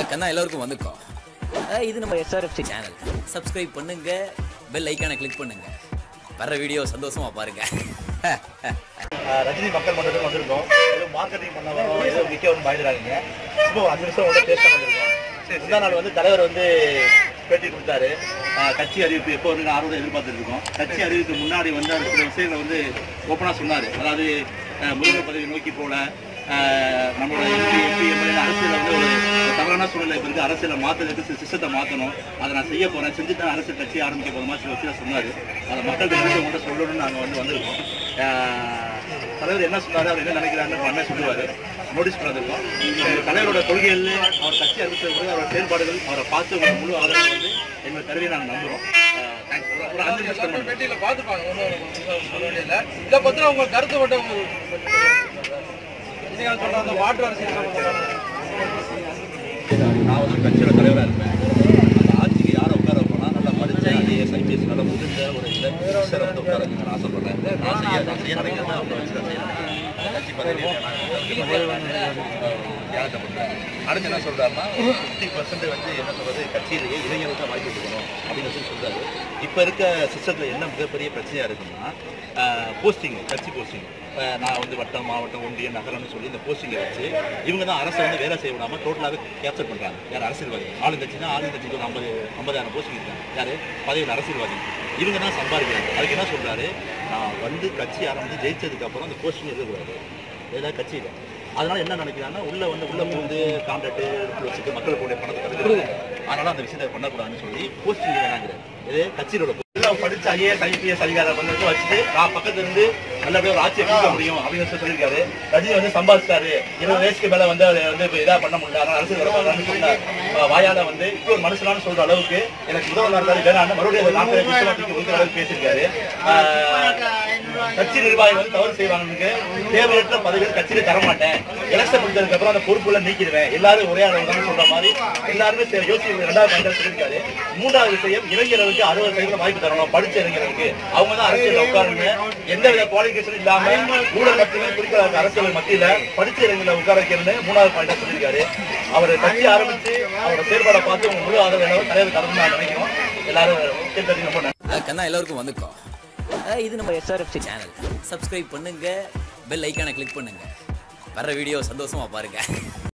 கண்ணா எல்லாருக்கும் வந்துக்கோ அஹ் இது நம்ம எஸ்ஆர்எஃப்சி சேனல் சப்ஸ்கிரைப் பண்ணுங்க பெல் ஐக்கானை கிளிக் பண்ணுங்க வர்ற வீடியோ சந்தோஷமா பாருங்க ஆஹ் ரஜினி மக்கள் மன்றத்துக்கு வந்திருக்கோம் ஏதோ மார்க்கெட்டிங் பண்ண வரோம் ஏதோ விற்க வந்து பயந்துறாங்க சும்மா ஒரு அஞ்சு நிமிஷம் வந்து பேச வந்திருக்கோம் முந்தா நாள் வந்து தலைவர் வந்து பேட்டி கொடுத்தாரு ஆஹ் கட்சி அறிவிப்பு எப்போ வந்து ஆர்வம் எதிர்பார்த்துட்டு இருக்கோம் கட்சி அறிவிப்பு முன்னாடி வந்து அந்த சில விஷயங்களை வந்து ஓப்பனாக சொன்னார் அதாவது ஆஹ் முதல்வர் பதவி நோக்கி போல ஆஹ் நம்மளோட எம்பி எம்பி எம்எல்ஏ அரசியல் வந்து ஒரு தவறான சூழ்நிலை இப்போ இருக்கு அரசியலை மாற்றுறதுக்கு சிஸ்டத்தை மாற்றணும் அதை நான் செய்ய போகிறேன் செஞ்சுட்டு தான் அரசியல் கட்சி ஆரம்பிக்க போகிற மாதிரி சில விஷயம் சொன்னார் அதை மக்கள் எடுத்து உங்கள்கிட்ட சொல்லணும்னு நாங்கள் வந்து வந்திருக்கோம் ஆஹ் தலைவர் என்ன சொன்னாரு அவர் என்ன நினைக்கிறாருன்னு பண்ண சொல்லுவார் நோட்டீஸ் பண்ணிருக்கோம் எங்க தலைவரோட கொள்கைகள் அவர் கட்சி அறிவித்தது கூட அவரோட செயல்பாடுகள் அவரை பார்த்து உங்களோட முழு ஆதரவு வந்து எங்கள் கருவியை நாங்கள் நம்புகிறோம் தேங்க்ஸ் ஒரு அஞ்சு நிமிஷம் spend பண்ணுங்க. பேட்டியில பார்த்துப்பாங்க ஒன்றும் சொல்ல வேண்டியதில்லை இதை பத்தின உங்க கருத்து மட்டும் உங்களுக்கு ரஜினிகாந்த் சொல்ற அந்த மாற்று அரசியல் சம்பந்தமா நான் வந்து கட்சியோட தலைவராக இருப்பேன் அந்த ஆட்சிக்கு யாரை உட்கார வைப்போம்னா நல்லா படித்த ஐஏஎஸ் ஐபிஎஸ் நல்லா முடிஞ்ச ஒரு இளம் வந்து உட்கார வைக்க நான் ஆசைப்படுறேன் நான் செய்ய நான் செய்ய நினைக்கிறத அவங்க வச்சு நான் செய்ய நினைக்கிறேன் கட்சி பதவி தியாகத்தை பண்ணுறேன் அடுத்து என்ன சொல்கிறாருன்னா ஃபிஃப்டி பர்சன்ட் வந்து என்ன சொல்கிறது கட்சியிலேயே இளைஞர்களுக்கு தான் வாய்ப்பு கொடுக்கணும் அப்படின்னு சொல்லி சொல்கிறாரு இப்போ இருக்க சிஸ்டத்தில் என்ன மிகப்பெரிய பிரச்சனையாக இருக்குன்னா போஸ்டிங் கட்சி போஸ்டிங் நான் வந்து வட்டம் மாவட்டம் ஒன்றியம் நகரம்னு சொல்லி இந்த போஸ்டிங்கை வச்சு இவங்க தான் அரசை வந்து வேலை செய்ய விடாமல் டோட்டலாகவே கேப்சர் பண்ணுறாங்க யார் அரசியல்வாதி ஆளுங்கட்சினா ஆளுங்கட்சிக்கு ஒரு ஐம்பது ஐம்பதாயிரம் போஸ்டிங் இருக்காங்க யார் பதவியில் அரசியல்வாதி இவங்க தான் சம்பாதிக்கிறாங்க அதுக்கு என்ன சொல்கிறாரு நான் வந்து கட்சி ஆரம்பித்து ஜெயிச்சதுக்கப்புறம் அந்த போஸ்டிங் இருக்கக்கூடாது ஏதாவது கட்சியில் அதனால என்ன நினைக்கிறாங்கன்னா உள்ள வந்து உள்ள பூந்து கான்ட்ராக்ட் வச்சுட்டு மக்களுடைய பணத்தை தடுக்கிறாங்க அதனால அந்த விஷயத்தை பண்ணக்கூடாதுன்னு சொல்லி போஸ்டிங் வேணாங்கிறாரு இது கட்சியோட எல்லாம் படிச்ச ஐஏஎஸ் ஐபிஎஸ் அதிகாரம் வந்து வச்சுட்டு நான் பக்கத்துல இருந்து நல்லபடியா ஒரு ஆட்சியை கொடுக்க முடியும் அப்படின்னு சொல்லி சொல்லியிருக்காரு ரஜினி வந்து சம்பாதிச்சாரு இருபது வயசுக்கு மேல வந்து அதை வந்து இப்ப இதா பண்ண முடியல அதனால அரசியல் வரப்பாங்கன்னு சொன்னார் அஹ் வாயால வந்து இப்போ ஒரு மனுஷனான்னு சொல்ற அளவுக்கு எனக்கு உதவ இருந்தாலும் வேணாம் மறுபடியும் அந்த நாட்டை குற்றவாளிக்கு ஒதுக்குற அளவுக்கு பேசியிருக்காரு ஆஹ் கட்சி நிர்வாகிகள் வந்து தவறு செய்வாங்க தேவையற்ற பதவிகள் கட்சியில தர மாட்டேன் எலெக்ஷன் முடிஞ்சதுக்கு அப்புறம் அந்த பொறுப்புல நீக்கிடுவேன் எல்லாரும் ஒரே அளவு சொல்ற மாதிரி எல்லாருமே சே- யோசிச்சு ரெண்டாவது பாயிண்டா சொல்லியிருக்காரு மூன்றாவது விஷயம் இளைஞர்களுக்கு அறுபது சதவீதம் வாய்ப்பு தரணும் படிச்ச இளைஞர்களுக்கு அவங்க தான் அரசியல் உட்காருங்க எந்த வித குவாலிஃபிகேஷன் இல்லாம ஊழல் மட்டுமே குறிக்கிற அரசியல் மத்தியில படிச்ச இளைஞர்களை உட்கார வைக்கிறேன்னு மூணாவது பாயிண்டா சொல்லியிருக்காரு அவர் கட்சி ஆரம்பிச்சு அவரோட செயல்பாடை பார்த்து உங்க முழு ஆதரவு எல்லாரும் தலைவர் தரணும்னு நான் நினைக்கிறோம் எல்லாரும் கேட்டதுக்கு ரொம்ப நன்றி. அஹ் கண்ணா எல்லாருக்கும் வந்துக்கோ அஹ் இது நம்ம எஸ்ஆர்எஃப்சி சேனல் சப்ஸ்கிரைப் பண்ணுங்க பெல் ஐக்கானை கிளிக் பண்ணுங்க வர்ற வீடியோ சந்தோஷமா பாருங்க